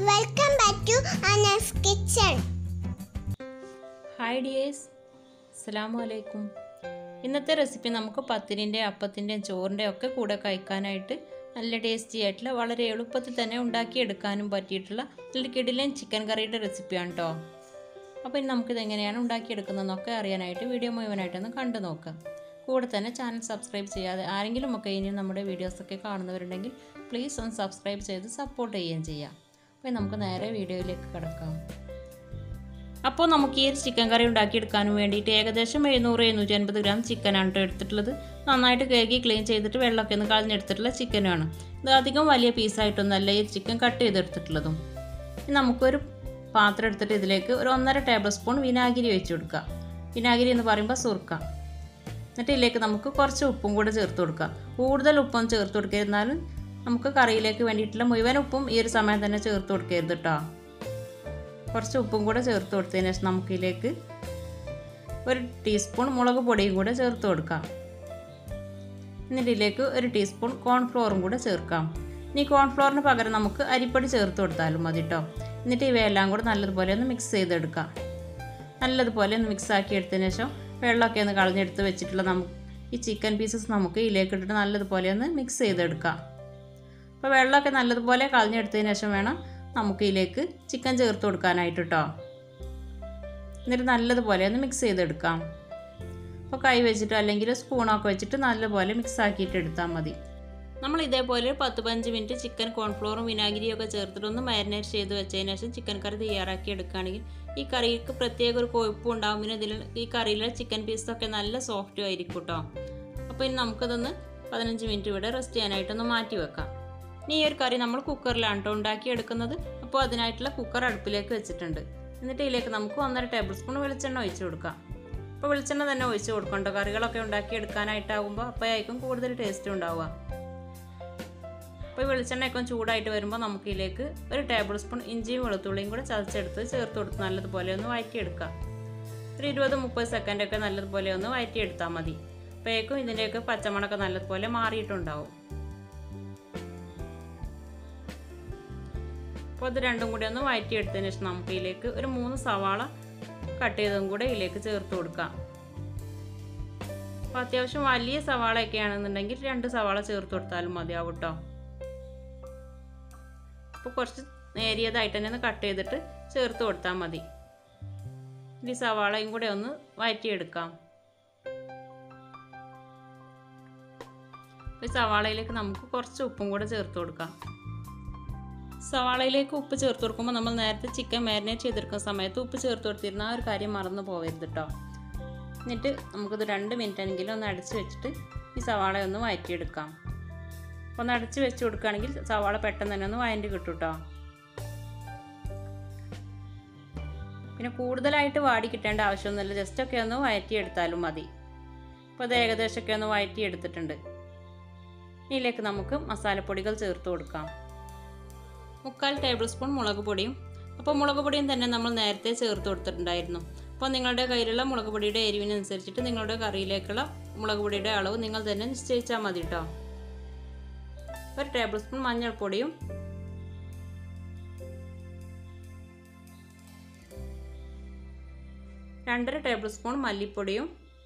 Welcome back to Anna's Kitchen. Hi dears അസ്സലാമു അലൈക്കും ഇന്നത്തെ റെസിപ്പി നമുക്ക് പത്തിരിൻ്റെ അപ്പത്തിൻ്റെയും ചോറിൻ്റെയും ഒക്കെ കൂടെ കഴിക്കാനായിട്ട് നല്ല ടേസ്റ്റി ആയിട്ടുള്ള വളരെ എളുപ്പത്തിൽ തന്നെ ഉണ്ടാക്കിയെടുക്കാനും പറ്റിയിട്ടുള്ള നല്ല കിടിലൻ ചിക്കൻ കറിയുടെ റെസിപ്പിയാണ് കേട്ടോ അപ്പോൾ ഇനി നമുക്കിത് എങ്ങനെയാണ് ഉണ്ടാക്കിയെടുക്കുന്നതെന്നൊക്കെ അറിയാനായിട്ട് വീഡിയോ മുഴുവനായിട്ടൊന്ന് കണ്ടു നോക്കാം കൂടെ തന്നെ ചാനൽ സബ്സ്ക്രൈബ് ചെയ്യാതെ ആരെങ്കിലും ഒക്കെ ഇനിയും നമ്മുടെ വീഡിയോസൊക്കെ കാണുന്നവരുണ്ടെങ്കിൽ പ്ലീസ് ഒന്ന് സബ്സ്ക്രൈബ് ചെയ്ത് സപ്പോർട്ട് ചെയ്യുകയും ചെയ്യാം അപ്പോൾ നമുക്ക് നേരെ വീഡിയോയിലേക്ക് കിടക്കാം അപ്പോൾ നമുക്ക് ഈ ഒരു ചിക്കൻ കറി ഉണ്ടാക്കിയെടുക്കാനും വേണ്ടിയിട്ട് ഏകദേശം എഴുന്നൂറ് എഴുന്നൂറ്റി അൻപത് ഗ്രാം ചിക്കനാണ് കേട്ടോ എടുത്തിട്ടുള്ളത് നന്നായിട്ട് കഴുകി ക്ലീൻ ചെയ്തിട്ട് വെള്ളമൊക്കെ ഒന്ന് കളഞ്ഞെടുത്തിട്ടുള്ള ചിക്കനാണ് ഇത് അധികം വലിയ പീസായിട്ടൊന്നല്ല ഈ ചിക്കൻ കട്ട് ചെയ്തെടുത്തിട്ടുള്ളതും ഇനി നമുക്കൊരു പാത്രം എടുത്തിട്ട് ഇതിലേക്ക് ഒരു ഒന്നര ടേബിൾ സ്പൂൺ വിനാഗിരി ഒഴിച്ച് കൊടുക്കുക വിനാഗിരി എന്ന് പറയുമ്പോൾ സുർക്ക എന്നിട്ട് ഇതിലേക്ക് നമുക്ക് കുറച്ച് ഉപ്പും കൂടെ ചേർത്ത് കൊടുക്കുക കൂടുതൽ ഉപ്പൊന്നും ചേർത്ത് കൊടുക്കരുന്നാലും നമുക്ക് കറിയിലേക്ക് വേണ്ടിയിട്ടുള്ള മുഴുവൻ ഉപ്പും ഈ ഒരു സമയം തന്നെ ചേർത്ത് കൊടുക്കരുത് കേട്ടോ കുറച്ച് ഉപ്പും കൂടെ ചേർത്ത് കൊടുത്തതിന് ശേഷം നമുക്കിതിലേക്ക് ഒരു ടീസ്പൂൺ മുളക് പൊടിയും കൂടെ ചേർത്ത് കൊടുക്കാം എന്നിട്ട് ഇതിലേക്ക് ഒരു ടീസ്പൂൺ കോൺഫ്ലോറും കൂടെ ചേർക്കാം ഇനി കോൺഫ്ലോറിന് പകരം നമുക്ക് അരിപ്പൊടി ചേർത്ത് കൊടുത്താലും മതി കേട്ടോ എന്നിട്ട് ഇവയെല്ലാം കൂടെ നല്ലതുപോലെ ഒന്ന് മിക്സ് ചെയ്തെടുക്കാം നല്ലതുപോലെ ഒന്ന് മിക്സ് ആക്കി എടുത്തതിന് ശേഷം വെള്ളമൊക്കെ ഒന്ന് കളഞ്ഞെടുത്ത് വെച്ചിട്ടുള്ള നമുക്ക് ഈ ചിക്കൻ പീസസ് നമുക്ക് ഇതിലേക്ക് ഇട്ടിട്ട് നല്ലതുപോലെ ഒന്ന് മിക്സ് ചെയ്തെടുക്കാം അപ്പോൾ വെള്ളമൊക്കെ നല്ലതുപോലെ കളഞ്ഞെടുത്തതിന് ശേഷം വേണം നമുക്ക് ഇതിലേക്ക് ചിക്കൻ ചേർത്ത് കൊടുക്കാനായിട്ട് കേട്ടോ എന്നിട്ട് നല്ലതുപോലെ ഒന്ന് മിക്സ് ചെയ്തെടുക്കാം അപ്പോൾ കൈ വെച്ചിട്ടോ അല്ലെങ്കിൽ സ്പൂണൊക്കെ വെച്ചിട്ട് നല്ലപോലെ മിക്സ് ആക്കിയിട്ട് എടുത്താൽ മതി നമ്മൾ ഇതേപോലെ ഒരു പത്ത് പതിനഞ്ച് മിനിറ്റ് ചിക്കൻ കോൺഫ്ലോറും വിനാഗിരിയും ഒക്കെ ചേർത്തിട്ടൊന്ന് മാരിനേറ്റ് ചെയ്ത് വെച്ചതിന് ശേഷം ചിക്കൻ കറി തയ്യാറാക്കി എടുക്കുകയാണെങ്കിൽ ഈ കറിക്ക് പ്രത്യേക ഒരു കൊഴുപ്പും ഉണ്ടാവും പിന്നെ ഇതിൽ ഈ കറിയിലെ ചിക്കൻ പീസൊക്കെ നല്ല സോഫ്റ്റും ആയിരിക്കും കേട്ടോ അപ്പോൾ ഇനി നമുക്കതൊന്ന് പതിനഞ്ച് മിനിറ്റ് ഇവിടെ റെസ്റ്റ് ചെയ്യാനായിട്ടൊന്ന് മാറ്റി വെക്കാം ഇനി ഈ ഒരു കറി നമ്മൾ കുക്കറിലാണ് കേട്ടോ ഉണ്ടാക്കിയെടുക്കുന്നത് അപ്പോൾ അതിനായിട്ടുള്ള കുക്കർ അടുപ്പിലേക്ക് വെച്ചിട്ടുണ്ട് എന്നിട്ട് ഇതിലേക്ക് നമുക്ക് ഒന്നര ടേബിൾ സ്പൂൺ വെളിച്ചെണ്ണ ഒഴിച്ച് കൊടുക്കാം അപ്പോൾ വെളിച്ചെണ്ണ തന്നെ ഒഴിച്ച് കൊടുക്കണ്ട കറികളൊക്കെ ഉണ്ടാക്കിയെടുക്കാനായിട്ടാകുമ്പോൾ അപ്പോഴായിരിക്കും കൂടുതൽ ടേസ്റ്റ് ഉണ്ടാവുക അപ്പോൾ ഈ വെളിച്ചെണ്ണയൊക്കെ ചൂടായിട്ട് വരുമ്പോൾ നമുക്ക് ഇതിലേക്ക് ഒരു ടേബിൾ സ്പൂൺ ഇഞ്ചിയും വെളുത്തുള്ളിയും കൂടെ ചതച്ചെടുത്ത് ചേർത്ത് കൊടുത്ത് നല്ലതുപോലെ ഒന്ന് വഴറ്റിയെടുക്കാം ഒരു ഇരുപത് മുപ്പത് സെക്കൻഡൊക്കെ നല്ലതുപോലെ ഒന്ന് വഴറ്റിയെടുത്താൽ മതി അപ്പോഴേക്കും ഇതിൻ്റെയൊക്കെ പച്ചമണമൊക്കെ നല്ലതുപോലെ മാറിയിട്ടുണ്ടാവും അപ്പോൾ അത് രണ്ടും കൂടി ഒന്ന് വഴറ്റിയെടുത്തതിന് ശേഷം നമുക്ക് ഇതിലേക്ക് ഒരു മൂന്ന് സവാള കട്ട് ചെയ്തതും കൂടെ ഇതിലേക്ക് ചേർത്ത് കൊടുക്കാം അപ്പോൾ അത്യാവശ്യം വലിയ സവാളയൊക്കെ ആണെന്നുണ്ടെങ്കിൽ രണ്ട് സവാള ചേർത്ത് കൊടുത്താലും മതിയാവും കേട്ടോ അപ്പോൾ കുറച്ച് നേരിയതായിട്ട് തന്നെ ഒന്ന് കട്ട് ചെയ്തിട്ട് ചേർത്ത് കൊടുത്താൽ മതി ഈ സവാളയും കൂടെ ഒന്ന് വഴറ്റിയെടുക്കാം ഈ സവാളയിലേക്ക് നമുക്ക് കുറച്ച് ഉപ്പും കൂടെ ചേർത്ത് കൊടുക്കാം സവാളയിലേക്ക് ഉപ്പ് ചേർത്ത് കൊടുക്കുമ്പോൾ നമ്മൾ നേരത്തെ ചിക്കൻ മാരിനേറ്റ് ചെയ്തെടുക്കുന്ന സമയത്ത് ഉപ്പ് ചേർത്ത് കൊടുത്തിരുന്ന ആ ഒരു കാര്യം മറന്നു പോകരുത് കേട്ടോ എന്നിട്ട് നമുക്കിത് രണ്ട് മിനിറ്റ് എങ്കിലും ഒന്ന് അടച്ച് വെച്ചിട്ട് ഈ സവാള ഒന്ന് വഴറ്റിയെടുക്കാം ഒന്ന് അടച്ച് വെച്ച് കൊടുക്കുകയാണെങ്കിൽ സവാള പെട്ടെന്ന് തന്നെ ഒന്ന് വഴറ്റി കിട്ടും കേട്ടോ പിന്നെ കൂടുതലായിട്ട് വാടി കിട്ടേണ്ട ആവശ്യമൊന്നുമില്ല ജസ്റ്റ് ഒക്കെ ഒന്ന് വഴറ്റിയെടുത്താലും മതി അപ്പോൾ അത് ഏകദേശമൊക്കെ ഒന്ന് വഴറ്റിയെടുത്തിട്ടുണ്ട് ഇതിലേക്ക് നമുക്ക് മസാലപ്പൊടികൾ ചേർത്ത് കൊടുക്കാം മുക്കാൽ ടേബിൾ സ്പൂൺ മുളക് പൊടിയും അപ്പോൾ മുളക് പൊടിയും തന്നെ നമ്മൾ നേരത്തെ ചേർത്ത് കൊടുത്തിട്ടുണ്ടായിരുന്നു അപ്പോൾ നിങ്ങളുടെ കയ്യിലുള്ള മുളക് പൊടിയുടെ എരിവിനനുസരിച്ചിട്ട് നിങ്ങളുടെ കറിയിലേക്കുള്ള മുളക് പൊടിയുടെ അളവ് നിങ്ങൾ തന്നെ നിശ്ചയിച്ചാൽ മതി കേട്ടോ ഒരു ടേബിൾ സ്പൂൺ മഞ്ഞൾപ്പൊടിയും രണ്ടര ടേബിൾ സ്പൂൺ മല്ലിപ്പൊടിയും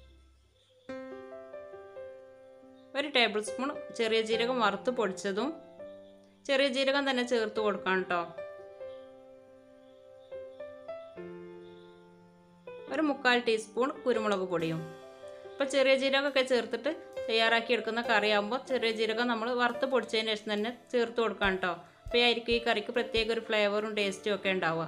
ഒരു ടേബിൾ സ്പൂൺ ചെറിയ ജീരകം വറുത്ത് പൊടിച്ചതും ചെറിയ ജീരകം തന്നെ ചേർത്ത് കൊടുക്കാം കേട്ടോ ഒരു മുക്കാൽ ടീസ്പൂൺ കുരുമുളക് പൊടിയും അപ്പോൾ ചെറിയ ജീരകമൊക്കെ ചേർത്തിട്ട് തയ്യാറാക്കി എടുക്കുന്ന കറിയാകുമ്പോൾ ചെറിയ ജീരകം നമ്മൾ വറുത്ത് പൊടിച്ചതിന് ശേഷം തന്നെ ചേർത്ത് കൊടുക്കാം കേട്ടോ അപ്പോൾ ആയിരിക്കും ഈ കറിക്ക് പ്രത്യേക ഒരു ഫ്ലേവറും ടേസ്റ്റും ഒക്കെ ഉണ്ടാവുക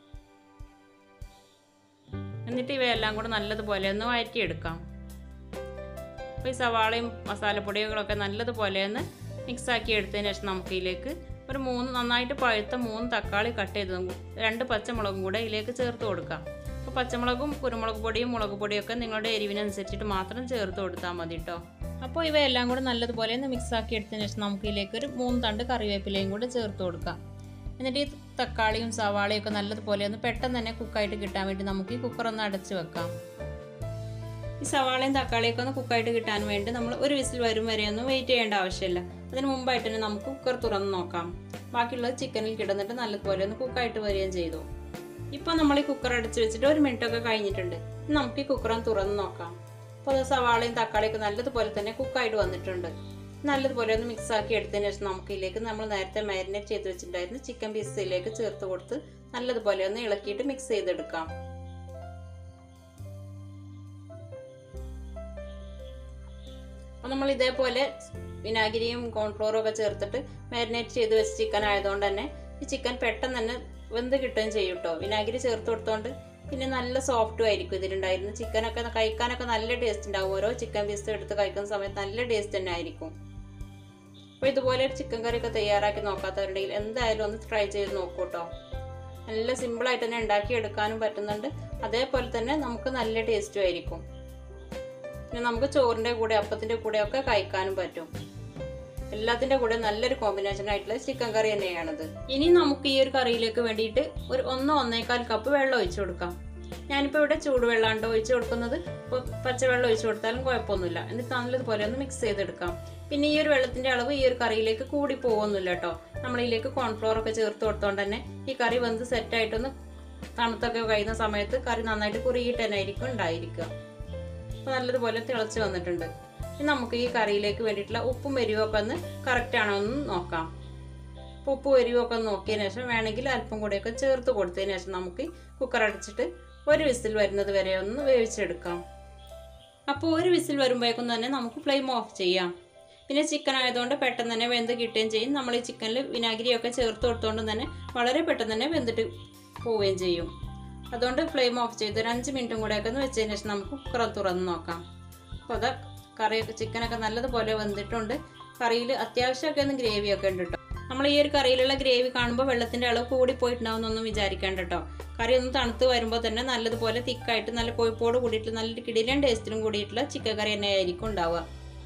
എന്നിട്ട് ഇവയെല്ലാം കൂടെ നല്ലതുപോലെ ഒന്ന് വഴറ്റിയെടുക്കാം അപ്പോൾ ഈ സവാളയും മസാലപ്പൊടികളൊക്കെ നല്ലതുപോലെ ഒന്ന് മിക്സാക്കി എടുത്തതിന് ശേഷം നമുക്ക് ഇതിലേക്ക് ഒരു മൂന്ന് നന്നായിട്ട് പഴുത്ത മൂന്ന് തക്കാളി കട്ട് ചെയ്തതും രണ്ട് പച്ചമുളകും കൂടെ ഇതിലേക്ക് ചേർത്ത് കൊടുക്കാം അപ്പോൾ പച്ചമുളകും കുരുമുളക് പൊടിയും മുളക് പൊടിയും ഒക്കെ നിങ്ങളുടെ എരിവിനനുസരിച്ചിട്ട് മാത്രം ചേർത്ത് കൊടുത്താൽ മതി കേട്ടോ അപ്പോൾ ഇവയെല്ലാം കൂടെ നല്ലതുപോലെ ഒന്ന് മിക്സാക്കി എടുത്തതിന് ശേഷം നമുക്ക് ഇതിലേക്ക് ഒരു മൂന്ന് തണ്ട് കറിവേപ്പിലയും കൂടെ ചേർത്ത് കൊടുക്കാം എന്നിട്ട് ഈ തക്കാളിയും സവാളയും ഒക്കെ നല്ലതുപോലെ ഒന്ന് പെട്ടെന്ന് തന്നെ കുക്കായിട്ട് കിട്ടാൻ വേണ്ടി നമുക്ക് ഈ കുക്കർ ഒന്ന് അടച്ച് വെക്കാം ഈ സവാളയും തക്കാളിയൊക്കെ ഒന്ന് കുക്കായിട്ട് കിട്ടാൻ വേണ്ടി നമ്മൾ ഒരു വിസിൽ വരും വരെ ഒന്നും വെയിറ്റ് ചെയ്യേണ്ട ആവശ്യമില്ല അതിന് മുമ്പായിട്ട് തന്നെ നമുക്ക് കുക്കർ തുറന്ന് നോക്കാം ബാക്കിയുള്ളത് ചിക്കനിൽ കിടന്നിട്ട് നല്ലതുപോലെ ഒന്ന് കുക്കായിട്ട് വരികയും ചെയ്തു ഇപ്പോൾ നമ്മൾ ഈ കുക്കർ അടച്ച് വെച്ചിട്ട് ഒരു മിനിറ്റ് ഒക്കെ കഴിഞ്ഞിട്ടുണ്ട് ഇനി നമുക്ക് ഈ കുക്കർ ഒന്ന് തുറന്ന് നോക്കാം അപ്പോൾ അത് സവാളയും തക്കാളിയൊക്കെ നല്ലതുപോലെ തന്നെ കുക്കായിട്ട് വന്നിട്ടുണ്ട് നല്ലതുപോലെ ഒന്ന് മിക്സ് ആക്കി എടുത്തതിന് ശേഷം നമുക്ക് ഇതിലേക്ക് നമ്മൾ നേരത്തെ മാരിനേറ്റ് ചെയ്ത് വെച്ചിട്ടുണ്ടായിരുന്ന ചിക്കൻ പീസിലേക്ക് ചേർത്ത് കൊടുത്ത് നല്ലതുപോലെ ഒന്ന് ഇളക്കിയിട്ട് മിക്സ് ചെയ്തെടുക്കാം അപ്പം നമ്മൾ ഇതേപോലെ വിനാഗിരിയും കോൺഫ്ലോറും ഒക്കെ ചേർത്തിട്ട് മാരിനേറ്റ് ചെയ്ത് വെച്ച ചിക്കൻ ആയതുകൊണ്ട് തന്നെ ഈ ചിക്കൻ പെട്ടെന്ന് തന്നെ വെന്ത് കിട്ടുകയും ചെയ്യും കേട്ടോ വിനാഗിരി ചേർത്ത് കൊടുത്തോണ്ട് പിന്നെ നല്ല സോഫ്റ്റും ആയിരിക്കും ഇതിലുണ്ടായിരുന്നു ചിക്കനൊക്കെ കഴിക്കാനൊക്കെ നല്ല ടേസ്റ്റ് ഉണ്ടാവും ഓരോ ചിക്കൻ പീസ് എടുത്ത് കഴിക്കുന്ന സമയത്ത് നല്ല ടേസ്റ്റ് തന്നെ ആയിരിക്കും അപ്പോൾ ഇതുപോലെ ഒരു ചിക്കൻ കറിയൊക്കെ തയ്യാറാക്കി നോക്കാത്തവരുണ്ടെങ്കിൽ എന്തായാലും ഒന്ന് ട്രൈ ചെയ്ത് നോക്കൂ കേട്ടോ നല്ല സിമ്പിളായിട്ട് തന്നെ ഉണ്ടാക്കി എടുക്കാനും പറ്റുന്നുണ്ട് അതേപോലെ തന്നെ നമുക്ക് നല്ല ടേസ്റ്റും ആയിരിക്കും പിന്നെ നമുക്ക് ചോറിൻ്റെ കൂടെ അപ്പത്തിൻ്റെ കൂടെ ഒക്കെ കഴിക്കാനും പറ്റും എല്ലാത്തിൻ്റെ കൂടെ നല്ലൊരു കോമ്പിനേഷൻ ആയിട്ടുള്ള ചിക്കൻ കറി തന്നെയാണത് ഇനി നമുക്ക് ഈ ഒരു കറിയിലേക്ക് വേണ്ടിയിട്ട് ഒരു ഒന്നോ ഒന്നേകാൽ കപ്പ് വെള്ളം ഒഴിച്ചു കൊടുക്കാം ഞാനിപ്പോൾ ഇവിടെ ചൂടുവെള്ളമാണ് ഒഴിച്ചു കൊടുക്കുന്നത് ഇപ്പോൾ പച്ചവെള്ളം ഒഴിച്ചു കൊടുത്താലും കുഴപ്പമൊന്നുമില്ല എന്നിട്ട് നല്ലതുപോലെ ഒന്ന് മിക്സ് ചെയ്തെടുക്കാം പിന്നെ ഈ ഒരു വെള്ളത്തിൻ്റെ അളവ് ഈ ഒരു കറിയിലേക്ക് കൂടി പോകുന്നില്ല കേട്ടോ നമ്മളിതിലേക്ക് കോൺഫ്ലോർ ഒക്കെ ചേർത്ത് കൊടുത്തോണ്ട് തന്നെ ഈ കറി വെന്ത് സെറ്റായിട്ടൊന്ന് തണുത്തൊക്കെ കഴിയുന്ന സമയത്ത് കറി നന്നായിട്ട് കുറുകിയിട്ട് തന്നെ ആയിരിക്കും ഉണ്ടായിരിക്കുക അപ്പോൾ നല്ലതുപോലെ തിളച്ച് വന്നിട്ടുണ്ട് ഇനി നമുക്ക് ഈ കറിയിലേക്ക് വേണ്ടിയിട്ടുള്ള ഉപ്പും എരിവും ഒക്കെ ഒന്ന് കറക്റ്റ് ആണോ എന്ന് നോക്കാം അപ്പോൾ ഉപ്പും എരിവും ഒക്കെ ഒന്ന് നോക്കിയതിന് ശേഷം വേണമെങ്കിൽ അല്പം കൂടെയൊക്കെ ചേർത്ത് കൊടുത്തതിന് ശേഷം നമുക്ക് കുക്കർ അടച്ചിട്ട് ഒരു വിസിൽ വരുന്നത് വരെ ഒന്ന് വേവിച്ചെടുക്കാം അപ്പോൾ ഒരു വിസിൽ വരുമ്പോഴേക്കും തന്നെ നമുക്ക് ഫ്ലെയിം ഓഫ് ചെയ്യാം പിന്നെ ചിക്കൻ ആയതുകൊണ്ട് പെട്ടെന്ന് തന്നെ വെന്ത് കിട്ടുകയും ചെയ്യും നമ്മൾ ഈ ചിക്കനിൽ വിനാഗിരിയൊക്കെ ചേർത്ത് കൊടുത്തുകൊണ്ട് തന്നെ വളരെ പെട്ടെന്ന് തന്നെ വെന്തിട്ട് പോവുകയും ചെയ്യും അതുകൊണ്ട് ഫ്ലെയിം ഓഫ് ചെയ്ത് ഒരു അഞ്ച് മിനിറ്റും കൂടെയൊക്കെ ഒന്ന് വെച്ചതിന് ശേഷം നമുക്ക് കുക്കർ തുറന്ന് നോക്കാം അപ്പോൾ അത് കറിയൊക്കെ ചിക്കനൊക്കെ നല്ലതുപോലെ വെന്തിട്ടുണ്ട് കറിയിൽ അത്യാവശ്യമൊക്കെ ഒന്ന് ഗ്രേവിയൊക്കെ ഉണ്ട് കേട്ടോ നമ്മൾ ഈ ഒരു കറിയിലുള്ള ഗ്രേവി കാണുമ്പോൾ വെള്ളത്തിൻ്റെ അളവ് കൂടി പോയിട്ടുണ്ടാവുന്നൊന്നും വിചാരിക്കേണ്ട കേട്ടോ കറി ഒന്ന് തണുത്ത് വരുമ്പോൾ തന്നെ നല്ലതുപോലെ തിക്കായിട്ട് നല്ല കൊഴുപ്പോട് കൂടിയിട്ട് നല്ല കിടിലൻ ടേസ്റ്റിലും കൂടിയിട്ടുള്ള ചിക്കൻ കറി തന്നെ ആയിരിക്കും ഉണ്ടാവുക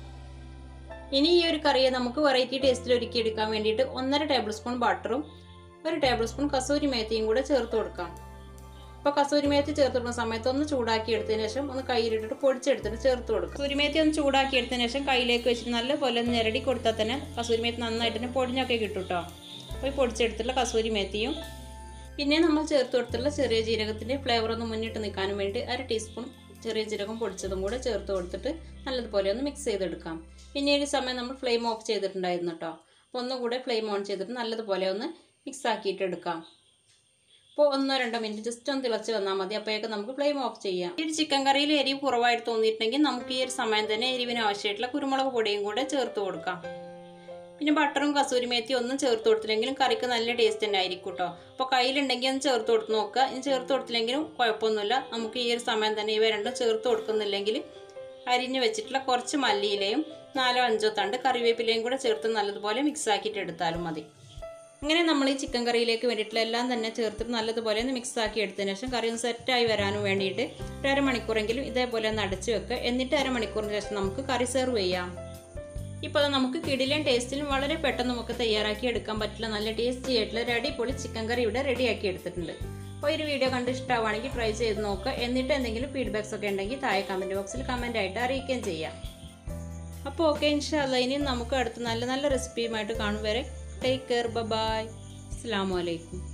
ഇനി ഈ ഒരു കറിയെ നമുക്ക് വെറൈറ്റി ടേസ്റ്റിൽ ഒരുക്കി എടുക്കാൻ വേണ്ടിയിട്ട് ഒന്നര ടേബിൾ സ്പൂൺ ബട്ടറും ഒരു ടേബിൾ സ്പൂൺ കസൂരി മേത്തിയും കൂടെ ചേർത്ത് കൊടുക്കാം അപ്പോൾ കസൂരി മേത്തി ചേർത്ത് കൊടുക്കുന്ന സമയത്ത് ഒന്ന് ചൂടാക്കി എടുത്തതിന് ശേഷം ഒന്ന് കയ്യിലിട്ടിട്ട് പൊടിച്ചെടുത്തിട്ട് ചേർത്ത് കൊടുക്കും കസൂരി മേത്തി ഒന്ന് ചൂടാക്കി എടുത്തതിന് ശേഷം കയ്യിലേക്ക് വെച്ചിട്ട് നല്ലപോലെ ഒന്ന് ഞെരടി കൊടുത്താൽ തന്നെ കസൂരി മേത്തി നന്നായിട്ട് തന്നെ പൊടിഞ്ഞൊക്കെ കിട്ടും കേട്ടോ അപ്പോൾ ഈ പൊടിച്ചെടുത്തുള്ള കസൂരി മേത്തിയും പിന്നെ നമ്മൾ ചേർത്ത് കൊടുത്തുള്ള ചെറിയ ജീരകത്തിൻ്റെ ഫ്ലേവർ ഒന്ന് മുന്നിട്ട് നിൽക്കാനും വേണ്ടി അര ടീസ്പൂൺ ചെറിയ ജീരകം പൊടിച്ചതും കൂടെ ചേർത്ത് കൊടുത്തിട്ട് നല്ലതുപോലെ ഒന്ന് മിക്സ് ചെയ്തെടുക്കാം പിന്നെ ഒരു സമയം നമ്മൾ ഫ്ലെയിം ഓഫ് ചെയ്തിട്ടുണ്ടായിരുന്നു കേട്ടോ അപ്പോൾ ഒന്നുകൂടെ ഫ്ലെയിം ഓൺ ചെയ്തിട്ട് നല്ലതുപോലെ ഒന്ന് മിക്സ് ആക്കിയിട്ട് എടുക്കാം അപ്പോൾ ഒന്നോ രണ്ടോ മിനിറ്റ് ജസ്റ്റ് ഒന്ന് തിളച്ച് വന്നാൽ മതി അപ്പോഴേക്ക് നമുക്ക് ഫ്ലെയിം ഓഫ് ചെയ്യാം ഈ ഒരു ചിക്കൻ കറിയിൽ എരിവ് കുറവായിട്ട് തോന്നിയിട്ടുണ്ടെങ്കിൽ നമുക്ക് ഈ ഒരു സമയം തന്നെ എരിവിന് ആവശ്യമായിട്ടുള്ള കുരുമുളക് പൊടിയും കൂടെ ചേർത്ത് കൊടുക്കാം പിന്നെ ബട്ടറും കസൂരി മേത്തി ഒന്നും ചേർത്ത് കൊടുത്തില്ലെങ്കിലും കറിക്ക് നല്ല ടേസ്റ്റ് തന്നെ ആയിരിക്കും കേട്ടോ അപ്പോൾ കയ്യിലുണ്ടെങ്കിൽ ഒന്ന് ചേർത്ത് കൊടുത്ത് നോക്കുക ഇനി ചേർത്ത് കൊടുത്തില്ലെങ്കിലും കുഴപ്പമൊന്നുമില്ല നമുക്ക് ഈ ഒരു സമയം തന്നെ ഇവ രണ്ടും ചേർത്ത് കൊടുക്കുന്നില്ലെങ്കിൽ അരിഞ്ഞ് വെച്ചിട്ടുള്ള കുറച്ച് മല്ലിയിലയും നാലോ അഞ്ചോ തണ്ട് കറിവേപ്പിലയും കൂടെ ചേർത്ത് നല്ലതുപോലെ മിക്സ് ആക്കിയിട്ട് എടുത്താലും മതി അങ്ങനെ നമ്മൾ ഈ ചിക്കൻ കറിയിലേക്ക് വേണ്ടിയിട്ടുള്ള എല്ലാം തന്നെ ചേർത്തിട്ട് നല്ലതുപോലെ ഒന്ന് മിക്സ് ആക്കി എടുത്തതിന് ശേഷം കറി ഒന്ന് സെറ്റായി വരാനും വേണ്ടിയിട്ട് ഒരു അരമണിക്കൂറെങ്കിലും ഇതേപോലെ ഒന്ന് അടച്ചു വെക്കുക എന്നിട്ട് അരമണിക്കൂറിന് ശേഷം നമുക്ക് കറി സെർവ് ചെയ്യാം ഇപ്പോൾ അത് നമുക്ക് കിടിലൻ ടേസ്റ്റിലും വളരെ പെട്ടെന്ന് നമുക്ക് തയ്യാറാക്കി എടുക്കാൻ പറ്റില്ല നല്ല ടേസ്റ്റി ആയിട്ടുള്ള ഒരു അടിപൊളി ചിക്കൻ കറി ഇവിടെ റെഡിയാക്കി എടുത്തിട്ടുണ്ട് അപ്പോൾ ഈ ഒരു വീഡിയോ കണ്ട് ഇഷ്ടമാണെങ്കിൽ ട്രൈ ചെയ്ത് നോക്കുക എന്നിട്ട് എന്തെങ്കിലും ഫീഡ്ബാക്സ് ഒക്കെ ഉണ്ടെങ്കിൽ താഴെ കമൻറ്റ് ബോക്സിൽ കമൻ്റ് ആയിട്ട് അറിയിക്കുകയും ചെയ്യാം അപ്പോൾ ഓക്കെ ഇൻഷാല്ല ഇനി നമുക്ക് അടുത്ത നല്ല നല്ല റെസിപ്പിയുമായിട്ട് കാണും വരെ ടേക്ക് കെയർ ബൈ അസ്സാം വലൈക്കും